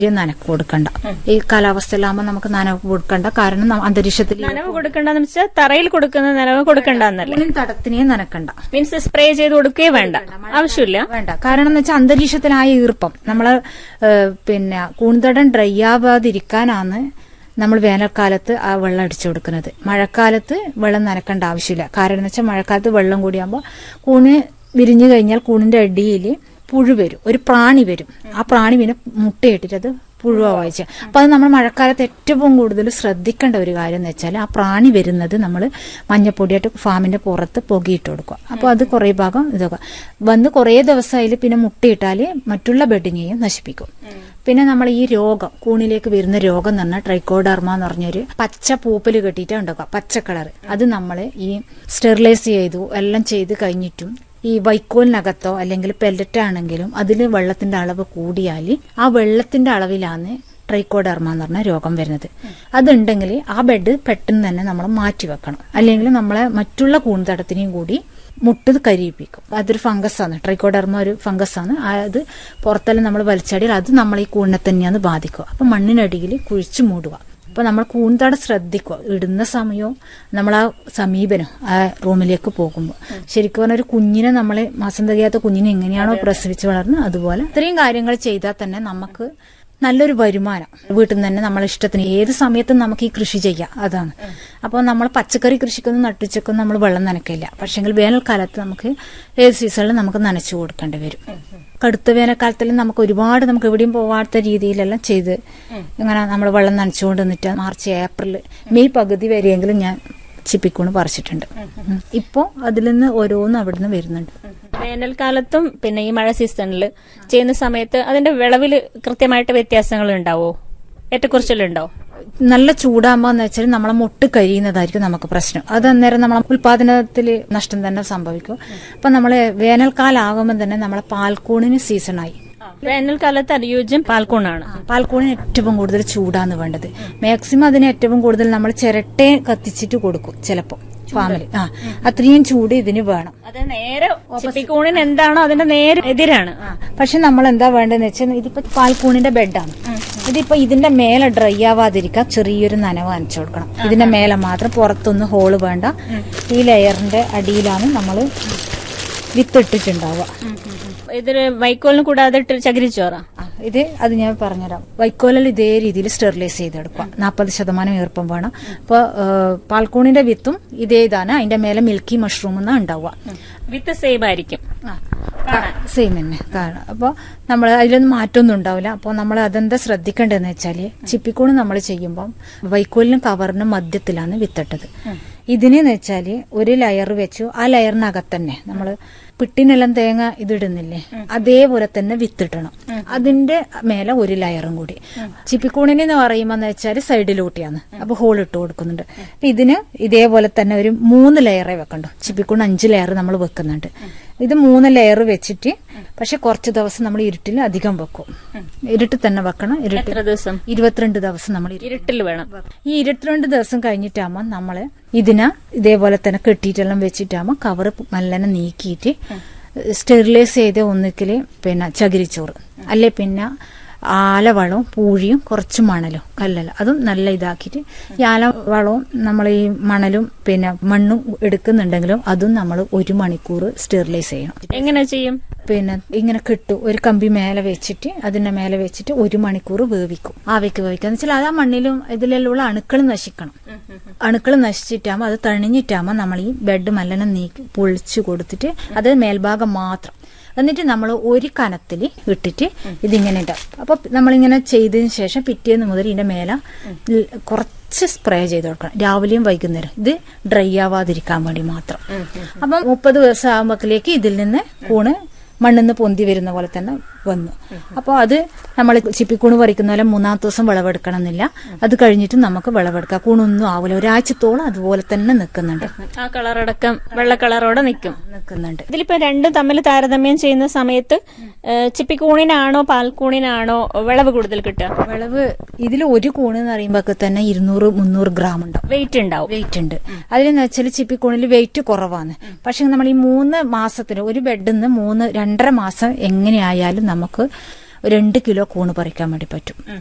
ഇത് നനക്ക് കൊടുക്കണ്ട ഈ കാലാവസ്ഥയിലാകുമ്പോൾ നമുക്ക് നനവ് കൊടുക്കണ്ട കാരണം ന- അന്തരീക്ഷത്തിൽ നനവ് കൊടുക്കണ്ടെന്ന് വെച്ചാൽ തറയിൽ കൊടുക്കുന്ന നനവ് കൊടുക്കണ്ടെന്നല്ലേ ഊണിൻ തടത്തിനെ നനക്കണ്ട മീൻസ് സ്പ്രേ ചെയ്ത് കൊടുക്കുകയേ വേണ്ട ആവശ്യമില്ല വേണ്ട കാരണം എന്ന് വെച്ചാൽ അന്തരീക്ഷത്തിലായ ഈർപ്പം നമ്മള് ഏഹ്, പിന്നെ കൂൺതടം ഡ്രൈ ആവാതിരിക്കാനാണ് നമ്മൾ വേനൽക്കാലത്ത് ആ വെള്ളം അടിച്ചു കൊടുക്കുന്നത് മഴക്കാലത്ത് വെള്ളം നനക്കേണ്ട ആവശ്യമില്ല കാരണം എന്ന് വെച്ചാൽ മഴക്കാലത്ത് വെള്ളം കൂടിയാകുമ്പോൾ കൂണ് വിരിഞ്ഞു കഴിഞ്ഞാൽ കൂണിന്റെ അടിയിൽ പുഴു വരും ഒരു പ്രാണി വരും ആ പ്രാണി പിന്നെ മുട്ടയിട്ടിട്ട് അത് പുഴുവ വായിച്ച അപ്പൊ അത് നമ്മൾ മഴക്കാലത്ത് ഏറ്റവും കൂടുതൽ ശ്രദ്ധിക്കേണ്ട ഒരു കാര്യം എന്ന് വെച്ചാൽ ആ പ്രാണി വരുന്നത് നമ്മൾ മഞ്ഞപ്പൊടിയായിട്ട് ഫാമിന്റെ പുറത്ത് പുകയിട്ട് കൊടുക്കുക അപ്പൊ അത് കുറേ ഭാഗം ഇതൊക്കെ വന്ന് കുറേ ദിവസമായാലും പിന്നെ മുട്ടയിട്ടാൽ മറ്റുള്ള ബെഡിനെയും നശിപ്പിക്കും പിന്നെ നമ്മൾ ഈ രോഗം കൂണിലേക്ക് വരുന്ന രോഗം എന്ന് പറഞ്ഞാൽ ട്രൈക്കോഡർമ എന്ന് പറഞ്ഞൊരു പച്ച പൂപ്പല് കെട്ടിയിട്ട് ഉണ്ടാക്കുക പച്ച കളർ അത് നമ്മൾ ഈ സ്റ്റെറിലൈസ് ചെയ്തു എല്ലാം ചെയ്ത് കഴിഞ്ഞിട്ടും ഈ വൈക്കോലിനകത്തോ അല്ലെങ്കിൽ പെല്ലറ്റ് ആണെങ്കിലും അതിൽ വെള്ളത്തിന്റെ അളവ് കൂടിയാൽ ആ വെള്ളത്തിന്റെ അളവിലാണ് ട്രൈക്കോഡർമ എന്ന് പറഞ്ഞ രോഗം വരുന്നത് അതുണ്ടെങ്കിൽ ആ ബെഡ് പെട്ടെന്ന് തന്നെ നമ്മൾ മാറ്റി വെക്കണം അല്ലെങ്കിൽ നമ്മളെ മറ്റുള്ള കൂൺതടത്തിനെയും കൂടി മുട്ട് കരിയിപ്പിക്കും അതൊരു ഫംഗസ് ആണ് ട്രൈക്കോഡർമ ഒരു ഫംഗസ് ആണ് അത് പുറത്തെല്ലാം നമ്മൾ വലിച്ചാടിയാൽ അത് നമ്മൾ ഈ കൂണിനെ തന്നെയാണ് ബാധിക്കുക അപ്പൊ മണ്ണിനടിയിൽ കുഴിച്ചു മൂടുക അപ്പൊ നമ്മൾ കൂൺതട ശ്രദ്ധിക്കുക ഇടുന്ന സമയവും നമ്മൾ ആ സമീപനം ആ റൂമിലേക്ക് പോകുമ്പോൾ ശരിക്കും പറഞ്ഞ ഒരു കുഞ്ഞിനെ നമ്മൾ മാസം തികയാത്ത കുഞ്ഞിനെ എങ്ങനെയാണോ പ്രസവിച്ച് വളർന്നത് അതുപോലെ ഇത്രയും കാര്യങ്ങൾ ചെയ്താൽ തന്നെ നമുക്ക് നല്ലൊരു വരുമാനം വീട്ടിൽ നിന്ന് തന്നെ നമ്മളെ ഇഷ്ടത്തിന് ഏത് സമയത്തും നമുക്ക് ഈ കൃഷി ചെയ്യാം അതാണ് അപ്പോൾ നമ്മൾ പച്ചക്കറി കൃഷിക്കൊന്നും നട്ടുച്ചക്കൊന്നും നമ്മൾ വെള്ളം നനക്കില്ല പക്ഷെങ്കിൽ വേനൽക്കാലത്ത് നമുക്ക് ഏത് സീസണിലും നമുക്ക് നനച്ചു കൊടുക്കേണ്ടി വരും കടുത്ത വേനൽക്കാലത്തിൽ നമുക്ക് ഒരുപാട് നമുക്ക് എവിടെയും പോവാത്ത രീതിയിലെല്ലാം ചെയ്ത് ഇങ്ങനെ നമ്മൾ വെള്ളം നനച്ചുകൊണ്ട് നിന്നിട്ട് മാർച്ച് ഏപ്രിൽ മെയ് പകുതി വരെയെങ്കിലും ഞാൻ ചിപ്പിക്കൂണ് പറിച്ചിട്ടുണ്ട് ഉം. ഇപ്പോ അതിൽ നിന്ന് ഓരോന്നും അവിടുന്ന് വരുന്നുണ്ട് വേനൽക്കാലത്തും പിന്നെ ഈ മഴ സീസണിൽ ചെയ്യുന്ന സമയത്ത് അതിന്റെ വിളവിൽ കൃത്യമായിട്ട് വ്യത്യാസങ്ങൾ ഉണ്ടാവോ ഏറ്റക്കുറച്ചിലുണ്ടോ നല്ല ചൂടാകുമ്പോ എന്ന് വെച്ചാൽ നമ്മളെ മുട്ട് കഴിയുന്നതായിരിക്കും നമുക്ക് പ്രശ്നം അത് അന്നേരം നമ്മളെ ഉൽപാദനത്തിൽ നഷ്ടം തന്നെ സംഭവിക്കും അപ്പൊ നമ്മള് വേനൽക്കാലം ആകുമ്പോൾ തന്നെ നമ്മളെ പാൽക്കൂണിന് സീസണായി വേനൽക്കാലത്ത് അനുയോജ്യം പാൽക്കൂണാണ് പാൽക്കൂണിന് ഏറ്റവും കൂടുതൽ ചൂടാണ് വേണ്ടത് മാക്സിമം അതിന് ഏറ്റവും കൂടുതൽ നമ്മൾ ചിരട്ടെ കത്തിച്ചിട്ട് കൊടുക്കും ചിലപ്പോ ഫാമിൽ ആ അത്രയും ചൂട് ഇതിന് വേണം അത് നേരെ ചിപ്പിക്കൂണിന് എന്താണോ അതിന്റെ നേരെ എതിരാണ് പക്ഷെ നമ്മൾ എന്താ വേണ്ടതെന്ന് വെച്ചാൽ ഇതിപ്പോ പാൽക്കൂണിന്റെ ബെഡാണ് ഇതിപ്പോ ഇതിന്റെ മേലെ ഡ്രൈ ആവാതിരിക്കാൻ ചെറിയൊരു നനവ് നനച്ചു കൊടുക്കണം ഇതിന്റെ മേലെ മാത്രം പുറത്തൊന്നും ഹോള് വേണ്ട ഈ ലെയറിന്റെ അടിയിലാണ് നമ്മൾ വിത്തിട്ടിട്ടുണ്ടാവുക ഇതില് വൈക്കോലിന് കൂടാതെ ഇട്ട് ചകിരിച്ചോറ ആ, ഇത് അത് ഞാൻ പറഞ്ഞുതരാം വൈക്കോലിൽ ഇതേ രീതിയിൽ സ്റ്റെറിലൈസ് ചെയ്തെടുക്കുക നാൽപ്പത് ശതമാനം ഈർപ്പം വേണം അപ്പോൾ പാൽക്കൂണിന്റെ വിത്തും ഇതേ ഇതാണ് അതിന്റെ മേലെ മിൽക്കി മഷ്റൂം എന്നാ ഉണ്ടാവുക വിത്ത് സെയിം ആയിരിക്കും സെയിം തന്നെ കാരണം അപ്പോൾ നമ്മൾ അതിലൊന്നും മാറ്റമൊന്നും ഉണ്ടാവില്ല അപ്പോൾ നമ്മൾ അതെന്താ ശ്രദ്ധിക്കേണ്ടതെന്ന് വെച്ചാൽ ചിപ്പിക്കൂണ് നമ്മൾ ചെയ്യുമ്പം വൈക്കോലിനും കവറിനും മധ്യത്തിലാണ് വിത്തിട്ടത് ഇതിനെന്ന് വെച്ചാൽ ഒരു ലെയർ വെച്ചു ആ ലെയറിനകത്ത് തന്നെ നമ്മൾ പിട്ടിനെല്ലാം തേങ്ങ ഇതിടുന്നില്ലേ അതേപോലെ തന്നെ വിത്തിട്ടണം അതിന്റെ മേലെ ഒരു ലെയറും കൂടി ചിപ്പിക്കൂണിന് എന്ന് പറയുമ്പോൾ എന്ന് വെച്ചാൽ സൈഡിലൂട്ടിയാണ് അപ്പൊ ഹോൾ ഇട്ട് കൊടുക്കുന്നുണ്ട് അപ്പൊ ഇതിന് ഇതേപോലെ തന്നെ ഒരു മൂന്ന് ലെയറേ വെക്കണ്ടു ചിപ്പിക്കൂണ് അഞ്ച് ലെയർ നമ്മൾ വെക്കുന്നുണ്ട് ഇത് മൂന്ന് ലെയർ വെച്ചിട്ട് പക്ഷെ കുറച്ച് ദിവസം നമ്മൾ ഇരുട്ടിൽ അധികം വെക്കും ഇരുട്ടിൽ തന്നെ വെക്കണം ഇരുട്ടിൽ എത്ര ദിവസം ഇരുപത്തിരണ്ട് ദിവസം നമ്മൾ ഇരുട്ടിൽ ഇരുട്ടിൽ വേണം ഈ ഇരുപത്തിരണ്ട് ദിവസം കഴിഞ്ഞിട്ടാകുമ്പോൾ നമ്മള് ഇതിനെ ഇതേപോലെ തന്നെ കെട്ടിയിട്ടെല്ലാം വെച്ചിട്ടാകുമ്പോൾ കവറ് നല്ലനെ നീക്കിയിട്ട് സ്റ്റെറിലൈസ് ചെയ്ത ഒന്നിക്കല് പിന്നെ ചകിരിച്ചോറ് അല്ലെ പിന്നെ ആലവളവും പൂഴിയും കുറച്ച് മണലും കല്ലല അതും നല്ല ഇതാക്കിയിട്ട് ഈ ആലവളവും നമ്മൾ ഈ മണലും പിന്നെ മണ്ണും എടുക്കുന്നുണ്ടെങ്കിലും അതും നമ്മൾ ഒരു മണിക്കൂർ സ്റ്റെറിലൈസ് ചെയ്യണം എങ്ങനെ ചെയ്യും പിന്നെ ഇങ്ങനെ കിട്ടും ഒരു കമ്പി മേലെ വെച്ചിട്ട് അതിന്റെ മേലെ വെച്ചിട്ട് ഒരു മണിക്കൂർ വേവിക്കും ആവിക്ക് വേവിക്കുക എന്ന് വെച്ചാൽ അത് ആ മണ്ണിലും ഇതിലുള്ള അണുക്കൾ നശിക്കണം അണുക്കൾ നശിച്ചിട്ടാകുമ്പോൾ അത് തണിഞ്ഞിട്ടാകുമ്പോൾ നമ്മൾ ഈ ബെഡ് മല്ലനം നീക്കി പൊളിച്ചു കൊടുത്തിട്ട് അത് മേൽഭാഗം മാത്രം എന്നിട്ട് നമ്മൾ ഒരു കനത്തിൽ ഇട്ടിട്ട് ഇതിങ്ങനെ ഉണ്ടാവും അപ്പൊ നമ്മളിങ്ങനെ ചെയ്തതിന് ശേഷം പിറ്റേന്ന് മുതൽ ഇതിന്റെ മേലെ ൽ- കുറച്ച് സ്പ്രേ ചെയ്ത് കൊടുക്കണം രാവിലെയും വൈകുന്നേരം ഇത് ഡ്രൈ ആവാതിരിക്കാൻ വേണ്ടി മാത്രം അപ്പം മുപ്പത് ദിവസം ആകുമ്പോഴേക്ക് ഇതിൽ നിന്ന് കൂണ് മണ്ണിന്ന് പൊന്തി വരുന്ന പോലെ തന്നെ വന്നു അപ്പോൾ അത് നമ്മൾ ചിപ്പിക്കൂണ് പറിക്കുന്ന പോലെ മൂന്നാമത്തെ ദിവസം വിളവെടുക്കണം എന്നില്ല അത് കഴിഞ്ഞിട്ട് നമുക്ക് വിളവെടുക്കാം കൂണൊന്നും ആവില്ല ഒരാഴ്ചത്തോളം അതുപോലെ തന്നെ നിൽക്കുന്നുണ്ട് ആ കളറടക്കം വെള്ള കളറോടെ നിൽക്കും നിൽക്കുന്നുണ്ട് ഇതിലിപ്പോ രണ്ടും തമ്മിൽ താരതമ്യം ചെയ്യുന്ന സമയത്ത് ഏഹ്, ചിപ്പിക്കൂണിനാണോ പാൽക്കൂണിനാണോ വിളവ് കൂടുതൽ കിട്ടുക വിളവ് ഇതിൽ ഒരു കൂണ് എന്ന് പറയുമ്പോൾ തന്നെ ഇരുന്നൂറ് മുന്നൂറ് ഗ്രാം ഉണ്ടാവും വെയിറ്റ് ഉണ്ടാവും വെയിറ്റ് ഉണ്ട് അതിലെന്ന് വെച്ചാൽ ചിപ്പിക്കൂണിൽ വെയിറ്റ് കുറവാണ് പക്ഷെ നമ്മൾ ഈ മൂന്ന് മാസത്തിന് ഒരു ബെഡിൽ നിന്ന് മൂന്ന് രണ്ടര മാസം എങ്ങനെയായാലും നമുക്ക് ഒരു രണ്ട് കിലോ കൂണ് പറിക്കാൻ വേണ്ടി പറ്റും